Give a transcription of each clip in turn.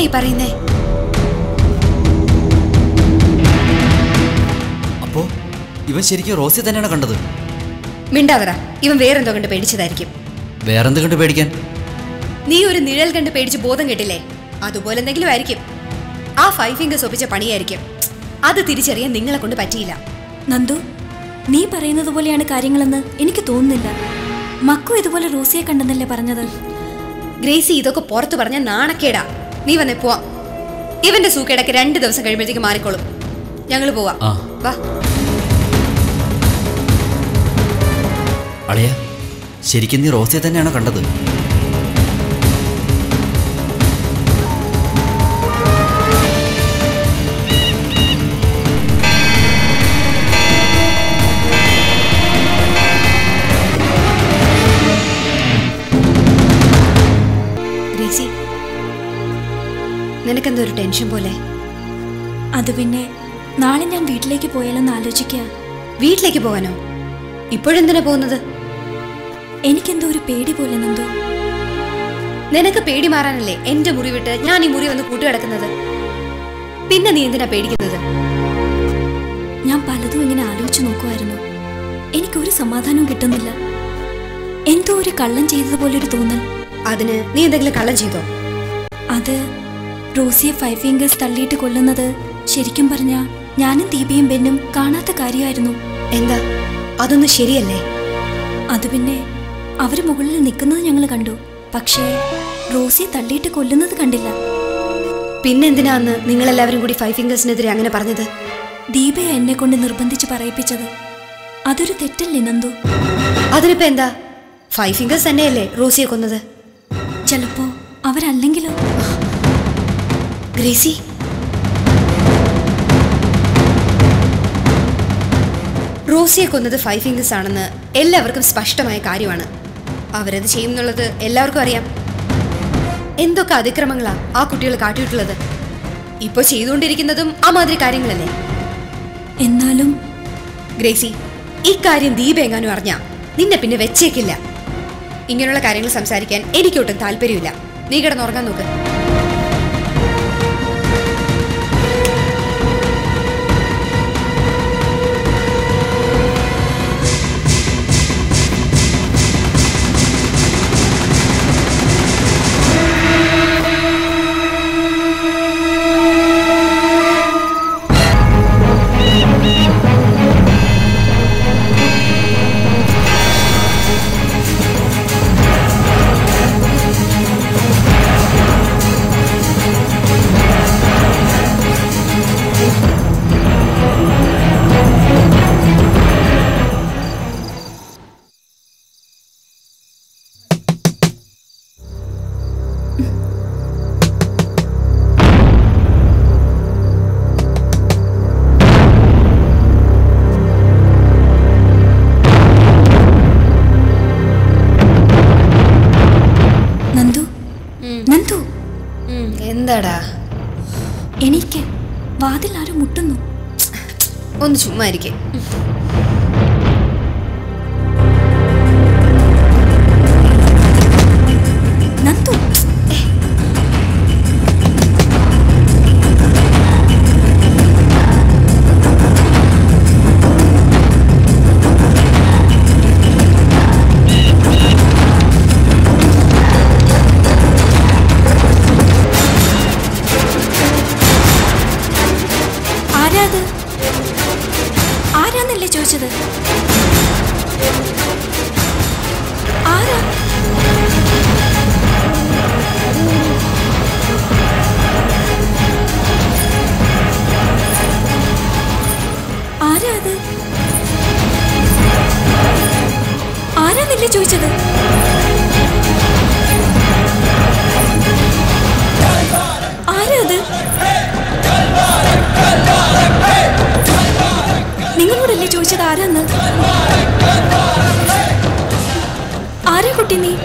ഈ പറയുന്നേ അപ്പോ ഇവൻ ശരിക്കും റോസി തന്നെയാണ് കണ്ടത് മിണ്ടാതറ ഇവൻ വേറെന്തോ കണ്ട് പേടിച്ചതായിരിക്കും വേറെന്ത് കണ്ട് പേടിക്കാൻ നീ ഒരു നിഴൽ കണ്ട് പേടിച്ച് ബോധം കെട്ടില്ലേ അതുപോലെ എന്തെങ്കിലും ആയിരിക്കും ആ ഫൈവ് ഫിംഗേഴ്സ് ഒപ്പിച്ച പണിയായിരിക്കും അത് തിരിച്ചറിയാൻ നിങ്ങളെ കൊണ്ട് പറ്റിയില്ല നന്ദു നീ പറയുന്നത് പോലെയാണ് കാര്യങ്ങളെന്ന് എനിക്ക് തോന്നുന്നില്ല മക്കു ഇതുപോലെ റോസിയെ കണ്ടെന്നല്ലേ പറഞ്ഞത് ഗ്രേസി ഇതൊക്കെ പുറത്തു പറഞ്ഞ നാണക്കേടാ നീ വന്നേ പോവാം ഇവന്റെ സൂക്കേടൊക്കെ രണ്ട് ദിവസം കഴിയുമ്പോഴത്തേക്ക് മാറിക്കോളും ഞങ്ങൾ പോവാം ആ. വാ അളയ ശരിക്കും നീ റോസിയെ തന്നെയാണോ കണ്ടത് ഗ്രേസി നിനക്കെന്തോ ഒരു ടെൻഷൻ പോലെ അത് പിന്നെ നാളെ ഞാൻ വീട്ടിലേക്ക് പോയാലെന്ന് ആലോചിക്കുക വീട്ടിലേക്ക് പോകാനോ ഇപ്പോഴെന്തിനാ പോകുന്നത് എനിക്കെന്തോ ഒരു പേടി പോലെ നന്ദു നിനക്ക് പേടി മാറാനല്ലേ എന്റെ മുറി വിട്ട് ഞാൻ ഈ മുറി വന്ന് കൂട്ടുകിടക്കുന്നത് പിന്നെ നീ എന്തിനാ പേടിക്കുന്നത് ഞാൻ പലതും ഇങ്ങനെ ആലോചിച്ച് നോക്കുമായിരുന്നു എനിക്കൊരു സമാധാനവും കിട്ടുന്നില്ല എന്തോ ഒരു കള്ളം ചെയ്തതുപോലെ ഒരു തോന്നൽ അതിന് നീ എന്തെങ്കിലും കള്ളം ചെയ്തോ അത് റോസിയെ ഫൈവ് ഫിംഗേഴ്സ് തള്ളിയിട്ട് കൊല്ലുന്നത് ശരിക്കും പറഞ്ഞ ഞാനും ദീപയും ബെന്നും കാണാത്ത കാര്യമായിരുന്നു എന്താ അതൊന്നും ശരിയല്ലേ അത് പിന്നെ അവര് മുകളിൽ നിൽക്കുന്നത് ഞങ്ങൾ കണ്ടു പക്ഷേ റോസിയെ തള്ളിയിട്ട് കൊല്ലുന്നത് കണ്ടില്ല പിന്നെന്തിനാ അന്ന് നിങ്ങളെല്ലാവരും കൂടി ഫൈവ് ഫിംഗേഴ്സിനെതിരെ അങ്ങനെ പറഞ്ഞത് ദീപയെ എന്നെ കൊണ്ട് നിർബന്ധിച്ച് പറയിപ്പിച്ചത് അതൊരു തെറ്റല്ലേ നന്ദു അതിനിപ്പോ എന്താ ഫൈവ് ഫിംഗേഴ്സ് തന്നെയല്ലേ റോസിയെ കൊന്നത് ചിലപ്പോ അവരല്ലെങ്കിലോ ഗ്രേസി റോസിയെ കൊന്നത് ഫൈവ് ഫിംഗേഴ്സ് ആണെന്ന് എല്ലാവർക്കും സ്പഷ്ടമായ കാര്യമാണ് അവരത് ചെയ്യുന്നുള്ളത് എല്ലാവർക്കും അറിയാം എന്തൊക്കെ അതിക്രമങ്ങളാ ആ കുട്ടികൾ കാട്ടിയിട്ടുള്ളത് ഇപ്പൊ ചെയ്തുകൊണ്ടിരിക്കുന്നതും ആ മാതിരി കാര്യങ്ങളല്ലേ എന്നാലും ഗ്രേസി ഇക്കാര്യം ദീപ എങ്ങാനും അറിഞ്ഞ നിന്നെ പിന്നെ വെച്ചേക്കില്ല ഇങ്ങനെയുള്ള കാര്യങ്ങൾ സംസാരിക്കാൻ എനിക്കൊട്ടും താല്പര്യമില്ല നീ കിടന്നുറങ്ങാൻ നോക്ക് നന്ദു നന്ദു എന്താടാ എനിക്ക് വാതിൽ ആരും മുട്ടുന്നു ഒന്ന് ചുമ്മാ ഇരിക്കെ നന്ദു ആരാ അത് ആരാന്നല്ലേ ചോദിച്ചത് ആരാ ആരാ അത് ആരാന്നല്ലേ ചോദിച്ചത് ആരാ അത് നിങ്ങളോടല്ലേ ചോദിച്ചത് ആരാന്ന് ആരാ കുട്ടി നീ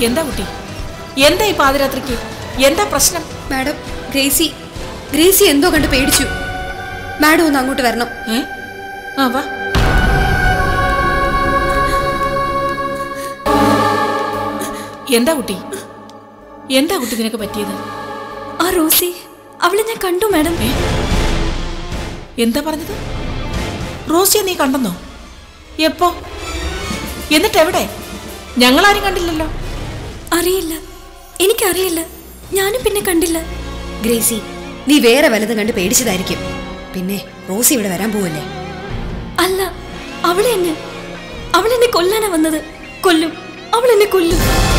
എന്താ കുട്ടി എന്താ ഈ പാതിരാത്രിക്ക് എന്താ പ്രശ്നം മാഡം ഗ്രേസി ഗ്രേസി എന്തോ കണ്ട് പേടിച്ചു മാഡം ഒന്ന് അങ്ങോട്ട് വരണം ഏ ആ വാ എന്താ കുട്ടി എന്താ കുട്ടി നിനക്ക് പറ്റിയത് ആ റോസി അവളെ ഞാൻ കണ്ടു മാഡം ഏ? എന്താ പറഞ്ഞത് റോസിയെ നീ കണ്ടെന്നോ എപ്പോ എന്നിട്ട് എവിടെ ഞങ്ങളാരും കണ്ടില്ലല്ലോ അറിയില്ല എനിക്കറിയില്ല ഞാനും പിന്നെ കണ്ടില്ല ഗ്രേസി നീ വേറെ വല്ലതും കണ്ട് പേടിച്ചതായിരിക്കും പിന്നെ റോസി ഇവിടെ വരാൻ പോവല്ലേ അല്ല അവളെ എന്നെ അവൾ എന്നെ കൊല്ലാനാ വന്നത് കൊല്ലും അവൾ എന്നെ കൊല്ലും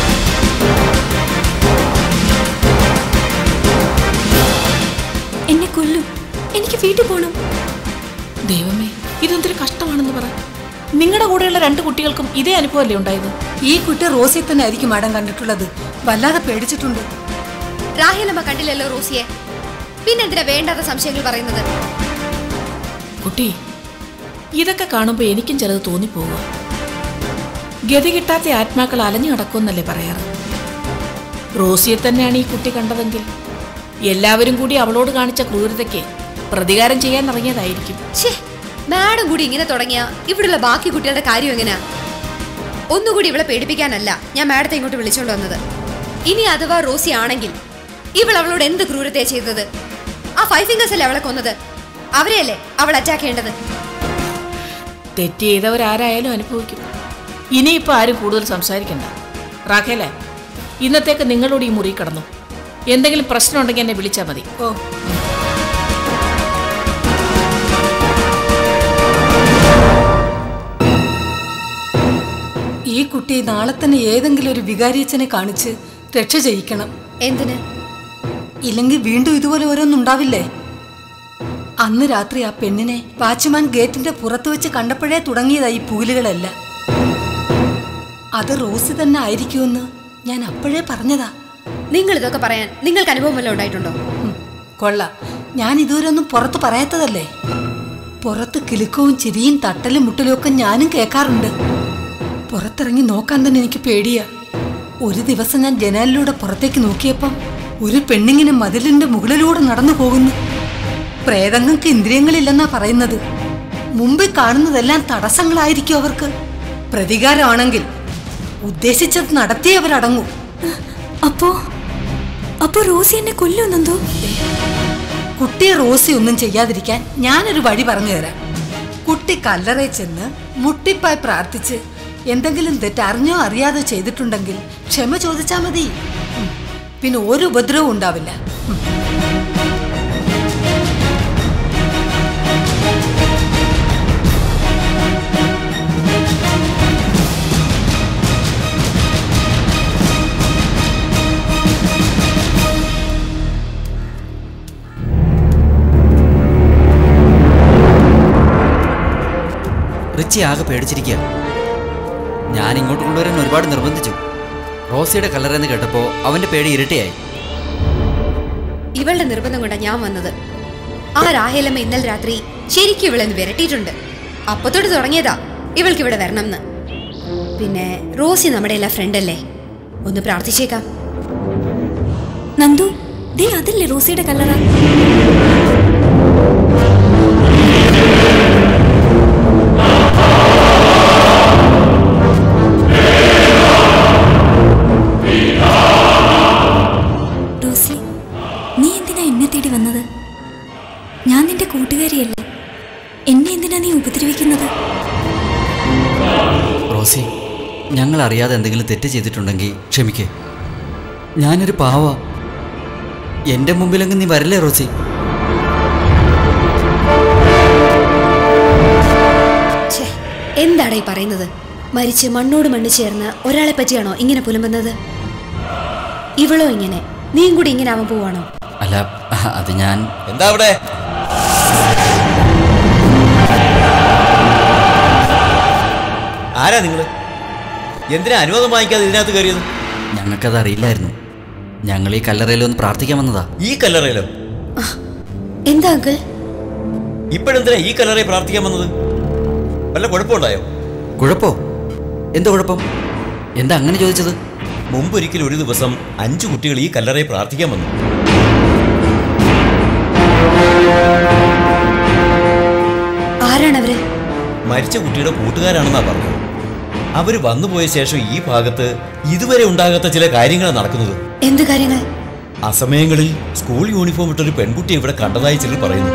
എന്നെ കൊല്ലും എനിക്ക് വീട്ടിൽ പോണം ദൈവമേ ഇതെന്തൊരു കഷ്ടമാണെന്ന് പറ നിങ്ങളുടെ കൂടെയുള്ള രണ്ട് കുട്ടികൾക്കും ഇതേ അനുഭവമല്ലേ ഉണ്ടായത് ഈ കുട്ടി റോസിയെ തന്നെ ആയിരിക്കും മാഡം കണ്ടിട്ടുള്ളത് വല്ലാതെ പേടിച്ചിട്ടുണ്ട് രാഹേലമ്മ കണ്ടില്ലല്ലോ റോസിയെ പിന്നെന്തിനാ വേണ്ടാത്ത സംശയങ്ങൾ പറയുന്നത് കുട്ടി ഇതൊക്കെ കാണുമ്പോൾ എനിക്കും ചിലത് തോന്നിപ്പോവുക ഗതി കിട്ടാത്ത ആത്മാക്കൾ അലഞ്ഞു നടക്കുമെന്നല്ലേ പറയാറ് റോസിയെ തന്നെയാണ് ഈ കുട്ടി കണ്ടതെങ്കിൽ എല്ലാവരും കൂടി അവളോട് കാണിച്ച ക്രൂരതയ്ക്ക് പ്രതികാരം ചെയ്യാൻ ഇറങ്ങിയതായിരിക്കും ഛേ മാഡം കൂടി ഇങ്ങനെ തുടങ്ങിയ ഇവിടുള്ള ബാക്കി കുട്ടികളുടെ കാര്യം എങ്ങനെയാ ഒന്നുകൂടി ഇവളെ പേടിപ്പിക്കാനല്ല ഞാൻ മാഡത്തെ ഇങ്ങോട്ട് വിളിച്ചോണ്ട് വന്നത് ഇനി അഥവാ റോസി ആണെങ്കിൽ ഇവൾ അവളോട് എന്ത് ക്രൂരതയാ ചെയ്തത് ആ ഫൈവ് ഫിംഗേഴ്സ് അല്ലേ അവളെ കൊന്നത് അവരെയല്ലേ അവൾ അറ്റാക്ക് ചെയ്യേണ്ടത് തെറ്റ് ചെയ്തവരാരായാലും അനുഭവിക്കും ഇനിയിപ്പോൾ ആരും കൂടുതൽ സംസാരിക്കണ്ട റാഖേലെ ഇന്നത്തേക്ക് നിങ്ങളോട് ഈ മുറി കടന്നു എന്തെങ്കിലും പ്രശ്നം ഉണ്ടെങ്കിൽ എന്നെ വിളിച്ചാൽ മതി ഓ ഈ കുട്ടി നാളെ തന്നെ ഏതെങ്കിലും ഒരു വികാരിയച്ഛനെ കാണിച്ച് രക്ഷ ചെയ്യിക്കണം എന്തിന് ഇല്ലെങ്കിൽ വീണ്ടും ഇതുപോലെ ഓരോന്നുണ്ടാവില്ലേ അന്ന് രാത്രി ആ പെണ്ണിനെ വാച്ച്മാൻ ഗേറ്റിന്റെ പുറത്ത് വെച്ച് കണ്ടപ്പോഴേ തുടങ്ങിയതായി പൂലുകളല്ല അത് റോസി തന്നെ ആയിരിക്കുമെന്ന് ഞാൻ അപ്പോഴേ പറഞ്ഞതാ നിങ്ങൾ ഇതൊക്കെ പറയാൻ നിങ്ങൾക്ക് അനുഭവം വല്ലതും ഉണ്ടായിട്ടുണ്ടോ ഉം, കൊള്ളാം ഞാൻ ഇതുവരെ ഒന്നും പുറത്ത് പറയാത്തതല്ലേ പുറത്ത് കിലുക്കവും ചിരിയും തട്ടലും മുട്ടലും ഒക്കെ ഞാനും കേൾക്കാറുണ്ട് പുറത്തിറങ്ങി നോക്കാൻ തന്നെ എനിക്ക് പേടിയാ ഒരു ദിവസം ഞാൻ ജനാലിലൂടെ പുറത്തേക്ക് നോക്കിയപ്പം ഒരു പെണ്ണിങ്ങനെ മതിലിന്റെ മുകളിലൂടെ നടന്നു പോകുന്നു പ്രേതങ്ങൾക്ക് ഇന്ദ്രിയങ്ങളില്ലെന്നാ പറയുന്നത് മുമ്പിൽ കാണുന്നതെല്ലാം തടസ്സങ്ങളായിരിക്കും അവർക്ക് പ്രതികാരമാണെങ്കിൽ ഉദ്ദേശിച്ചത് നടത്തിയേ അവരടങ്ങൂ അപ്പോ അപ്പോ റോസി എന്നെ കൊല്ലുന്നെന്തോ കുട്ടിയെ റോസി ഒന്നും ചെയ്യാതിരിക്കാൻ ഞാനൊരു വഴി പറഞ്ഞു തരാം കുട്ടി കല്ലറയിൽ ചെന്ന് മുട്ടിപ്പായി പ്രാർത്ഥിച്ച് എന്തെങ്കിലും തെറ്റ് അറിഞ്ഞോ അറിയാതെ ചെയ്തിട്ടുണ്ടെങ്കിൽ ക്ഷമ ചോദിച്ചാൽ മതി ഉം. പിന്നെ ഒരു ഉപദ്രവവും ഉണ്ടാവില്ല ഉം. റിച്ചി ആകെ പേടിച്ചിരിക്കുക ഞാൻ ഇങ്ങോട്ട് കൊണ്ടുവരാൻ ഒരുപാട് നിർബന്ധിച്ചു റോസിയുടെ കളറെന്ന് കേട്ടപ്പോൾ അവന്റെ പേടി ഇരട്ടിയായി ഇവളുടെ നിർബന്ധം കൊണ്ടാ ഞാൻ വന്നത് ആ രാഹേലമ്മ ഇന്നലെ രാത്രി ശരിക്കും ഇവളെന്ന് വിരട്ടിയിട്ടുണ്ട് അപ്പൊ തൊട്ട് തുടങ്ങിയതാ ഇവൾക്ക് ഇവിടെ വരണം എന്ന് പിന്നെ റോസി നമ്മുടെ എല്ലാ ഫ്രണ്ട് അല്ലേ ഒന്ന് പ്രാർത്ഥിച്ചേക്കാം നന്ദു ദേ അതല്ലേ റോസിയുടെ കല്ലറ റോസി നീ എന്തിനാ എന്നെ തേടി വന്നത് ഞാൻ നിന്റെ കൂട്ടുകാരിയല്ലേ എന്നെ എന്തിനാ നീ ഉപദ്രവിക്കുന്നത് റോസി ഞങ്ങൾ അറിയാതെ എന്തെങ്കിലും തെറ്റ് ചെയ്തിട്ടുണ്ടെങ്കിൽ ക്ഷമിക്കേ ഞാനൊരു പാവ എൻ്റെ മുമ്പിലെങ്കിൽ നീ വരില്ലേ റോസി ഛേ എന്താടാ ഈ പറയുന്നത് മരിച്ച് മണ്ണോട് മണ്ണ് ചേർന്ന് ഒരാളെ പറ്റിയാണോ ഇങ്ങനെ പുലമ്പുന്നത് ഇവളോ ഇങ്ങനെ നീയും കൂടി ഇങ്ങനെ ആവാൻ പോവാണോ അല്ല അത് ഞാൻ എന്താ അവിടെ ആരാ നിങ്ങള് എന്തിനാ അനുവാദം വാങ്ങിക്കാതെ ഇതിനകത്ത് കയറിയത് ഞങ്ങൾക്കത് അറിയില്ലായിരുന്നു ഞങ്ങൾ ഈ കല്ലറയിൽ ഒന്ന് പ്രാർത്ഥിക്കാൻ വന്നതാ ഈ കല്ലറയിലോ എന്താ അങ്കിൾ ഇപ്പോഴെന്തിനാ ഈ കല്ലറയിൽ പ്രാർത്ഥിക്കാൻ വന്നത് വല്ല കുഴപ്പമുണ്ടായോ കുഴപ്പോ എന്താ കുഴപ്പം എന്താ അങ്ങനെ ചോദിച്ചത് മുമ്പൊരിക്കൽ ഒരു ദിവസം അഞ്ചു കുട്ടികൾ ഈ കല്ലറയെ പ്രാർത്ഥിക്കാൻ വന്നു ആരാണവര് മരിച്ച കുട്ടിയുടെ കൂട്ടുകാരാണെന്നാ പറഞ്ഞത് അവര് വന്നുപോയ ശേഷം ഈ ഭാഗത്ത് ഇതുവരെ ഉണ്ടാകാത്ത ചില കാര്യങ്ങളാണ് നടക്കുന്നത് എന്ത് കാര്യങ്ങൾ അസമയങ്ങളിൽ സ്കൂൾ യൂണിഫോം ഇട്ടൊരു പെൺകുട്ടിയെ ഇവിടെ കണ്ടതായി ചിലർ പറയുന്നു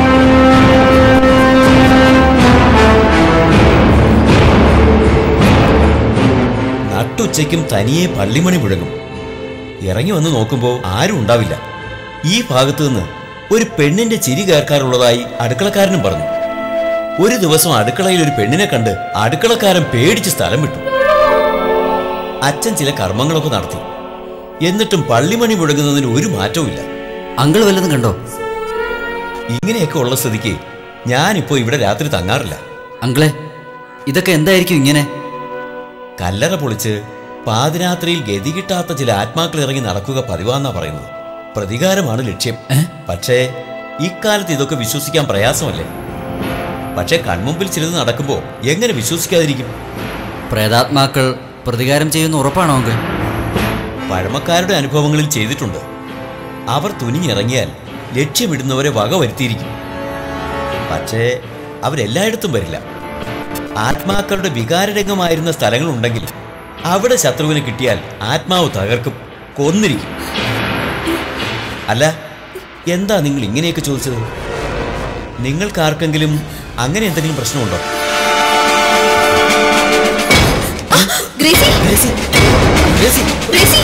നട്ടുച്ചയ്ക്കും തനിയെ പള്ളിമണി മുഴങ്ങും ഇറങ്ങി വന്ന് നോക്കുമ്പോൾ ആരും ഉണ്ടാവില്ല ഈ ഭാഗത്തു നിന്ന് ഒരു പെണ്ണിന്റെ ചിരി കേൾക്കാറുള്ളതായി അടുക്കളക്കാരനും പറഞ്ഞു ഒരു ദിവസം അടുക്കളയിൽ ഒരു പെണ്ണിനെ കണ്ട് അടുക്കളക്കാരൻ പേടിച്ച് സ്ഥലം വിട്ടു അച്ഛൻ ചില കർമ്മങ്ങളൊക്കെ നടത്തി എന്നിട്ടും പള്ളിമണി മുഴങ്ങുന്നതിന് ഒരു മാറ്റവുമില്ല അങ്കിൾ വല്ലതും കണ്ടോ ഇങ്ങനെയൊക്കെ ഉള്ള സ്ഥിതിക്ക് ഞാനിപ്പോ ഇവിടെ രാത്രി തങ്ങാറില്ല അങ്കിളെ ഇതൊക്കെ എന്തായിരിക്കും ഇങ്ങനെ കല്ലറ പൊളിച്ച് പാതിരാത്രിയിൽ ഗതി കിട്ടാത്ത ചില ആത്മാക്കൾ ഇറങ്ങി നടക്കുക പതിവാന്നാ പറയുന്നത് പ്രതികാരമാണ് ലക്ഷ്യം പക്ഷേ ഇക്കാലത്ത് ഇതൊക്കെ വിശ്വസിക്കാൻ പ്രയാസമല്ലേ പക്ഷേ കൺമുമ്പിൽ ചിലത് നടക്കുമ്പോൾ എങ്ങനെ വിശ്വസിക്കാതിരിക്കും പ്രേതാത്മാക്കൾ പ്രതികാരം ചെയ്യുന്ന ഉറപ്പാണോ അങ്കിൾ പഴമക്കാരുടെ അനുഭവങ്ങളിൽ ചെയ്തിട്ടുണ്ട് അവർ തുനിഞ്ഞിറങ്ങിയാൽ ലക്ഷ്യമിടുന്നവരെ വക വരുത്തിയിരിക്കും പക്ഷേ അവരെല്ലായിടത്തും വരില്ല ആത്മാക്കളുടെ വികാരരംഗമായിരുന്ന സ്ഥലങ്ങളുണ്ടെങ്കിൽ അവിടെ ശത്രുവിന് കിട്ടിയാൽ ആത്മാവ് തകർക്കും കൊന്നിരിക്കും അല്ല എന്താ നിങ്ങൾ ഇങ്ങനെയൊക്കെ ചോദിച്ചത് നിങ്ങൾക്കാർക്കെങ്കിലും അങ്ങനെ എന്തെങ്കിലും പ്രശ്നമുണ്ടോ ഗ്രേസി ഗ്രേസി, ഗ്രേസി, ഗ്രേസി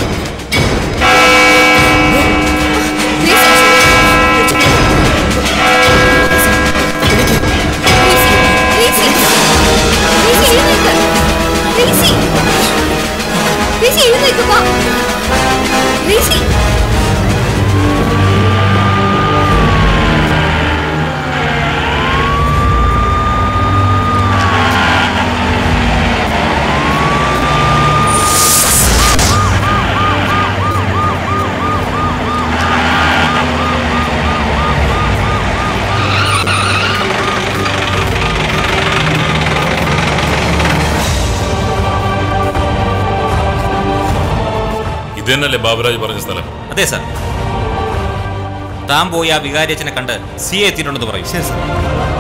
ഇത് തന്നെയല്ലേ ബാബുരാജ് പറഞ്ഞ സ്ഥലം അതെ സാർ താൻ പോയി ആ വികാരി അച്ഛനെ കണ്ട് സി എ എത്തിയിട്ടുണ്ടെന്ന് പറയും ശരി സാർ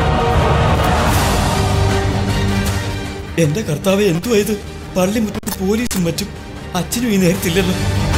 എന്റെ കർത്താവ് എന്തുവായത് പള്ളി മുറ്റത്ത് പോലീസും മറ്റും അച്ഛനും ഈ നേരത്തില്ലല്ലോ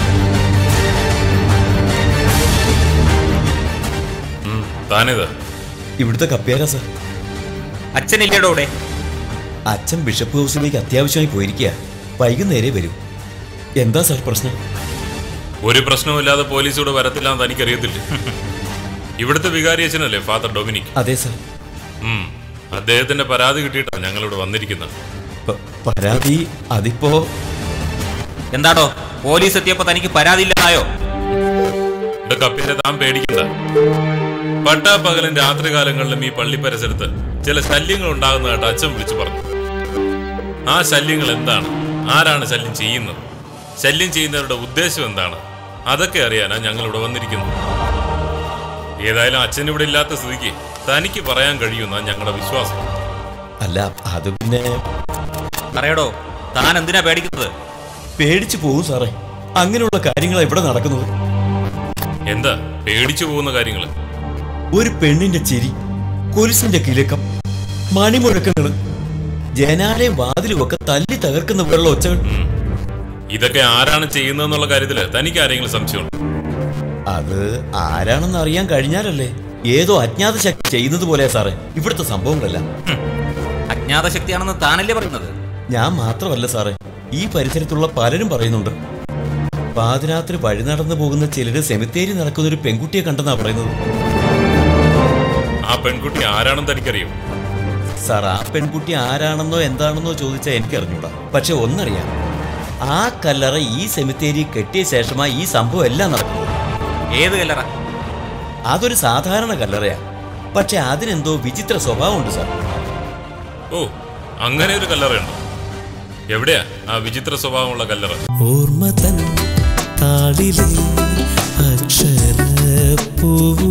ഉം, താനേതാ ഇവിടുത്തെ കപ്പ്യാരാ സാർ അച്ഛനില്ലേടോ ഇവിടെ അച്ഛൻ ബിഷപ്പ് ഹൗസിലേക്ക് അത്യാവശ്യമായി പോയിരിക്കുക വൈകുന്നേരേ വരും എന്താ സാർ പ്രശ്നം ഒരു പ്രശ്നവുമില്ലാതെ പോലീസ് ഇവിടെ വരത്തില്ല എന്ന് തനിക്കറിയത്തില്ലേ ഇവിടുത്തെ വികാരി അച്ഛനല്ലേ ഫാദർ ഡൊമിനിക് അതെ സാർ ഉം, അദ്ദേഹത്തിന്റെ പരാതി കിട്ടിയിട്ടാണ് ഞങ്ങൾ ഇവിടെ വന്നിരിക്കുന്നത് പ- പരാതി അതിപ്പോ എന്താടോ പോലീസ് എത്തിയപ്പോ തനിക്ക് പരാതിയില്ലെന്നായോ ഇവിടെ കപ്പിന്റെ താൻ പേടിക്കണ്ട പട്ടാപ്പകലും രാത്രികാലങ്ങളിലും ഈ പള്ളി പരിസരത്ത് ചില ശല്യങ്ങൾ ഉണ്ടാകുന്നതായിട്ട് അച്ഛൻ വിളിച്ചു പറഞ്ഞു ആ ശല്യങ്ങൾ എന്താണ് ആരാണ് ശല്യം ചെയ്യുന്നത് ശല്യം ചെയ്യുന്നവരുടെ ഉദ്ദേശം എന്താണ് അതൊക്കെ അറിയാനാ ഞങ്ങൾ ഇവിടെ വന്നിരിക്കുന്നത് ഏതായാലും അച്ഛൻ ഇവിടെ ഇല്ലാത്ത സ്ഥിതിക്ക് തനിക്ക് പറയാൻ കഴിയുന്ന ഞങ്ങളുടെ വിശ്വാസം അല്ല അത് പിന്നെ പറയടോ താൻ എന്തിനാ പേടിക്കുന്നത് പേടിച്ചു പോകും സാറേ അങ്ങനെയുള്ള കാര്യങ്ങളാണ് ഇവിടെ നടക്കുന്നത് എന്താ പേടിച്ചു പോകുന്ന കാര്യങ്ങൾ ഒരു പെണ്ണിന്റെ ചിരി കൊലുസിന്റെ കിലക്കം മണിമുഴക്കങ്ങള് ജനാലയും വാതിലും ഒക്കെ തല്ലി തകർക്കുന്ന പോലുള്ള ഒച്ചകൾ ഇതൊക്കെ ആരാണ് ചെയ്യുന്നതെന്നുള്ള കാര്യത്തില് തനിക്ക് ആരെങ്കിലും സംശയമുണ്ടോ അത് ആരാണെന്ന് അറിയാൻ കഴിഞ്ഞാലല്ലേ ഏതോ അജ്ഞാത ശക്തി ചെയ്യുന്നത് പോലെ സാറേ ഇവിടുത്തെ സംഭവങ്ങളല്ല അജ്ഞാത ശക്തിയാണെന്ന് താനല്ലേ പറയുന്നത് ഞാൻ മാത്രമല്ല സാറേ ഈ പരിസരത്തുള്ള പലരും പറയുന്നുണ്ട് പാതിരാത്രി വഴി നടന്നു പോകുന്ന ചിലര് സെമിത്തേരി നടക്കുന്ന ഒരു പെൺകുട്ടിയെ കണ്ടെന്നാ പറയുന്നത് ആ പെൺകുട്ടി ആരാണെന്ന് തനിക്കറിയും സാർ ആ പെൺകുട്ടി ആരാണെന്നോ എന്താണെന്നോ ചോദിച്ചാൽ എനിക്കറിഞ്ഞൂടാ പക്ഷെ ഒന്നറിയാം ആ കല്ലറ ഈ സെമിത്തേരി കെട്ടിയ ശേഷമായി ഈ സംഭവം എല്ലാം നടക്കുന്നത് ഏത് കല്ലറ അതൊരു സാധാരണ കല്ലറയാ പക്ഷെ അതിനെന്തോ വിചിത്ര സ്വഭാവമുണ്ട് സാർ ഓ അങ്ങനെ ഒരു കല്ലറയുണ്ടോ എവിടെയാ ആ വിചിത്ര സ്വഭാവമുള്ള കല്ലറ ഓർമ്മ തൻ താളിലെ അക്ഷരപ്പൂവ്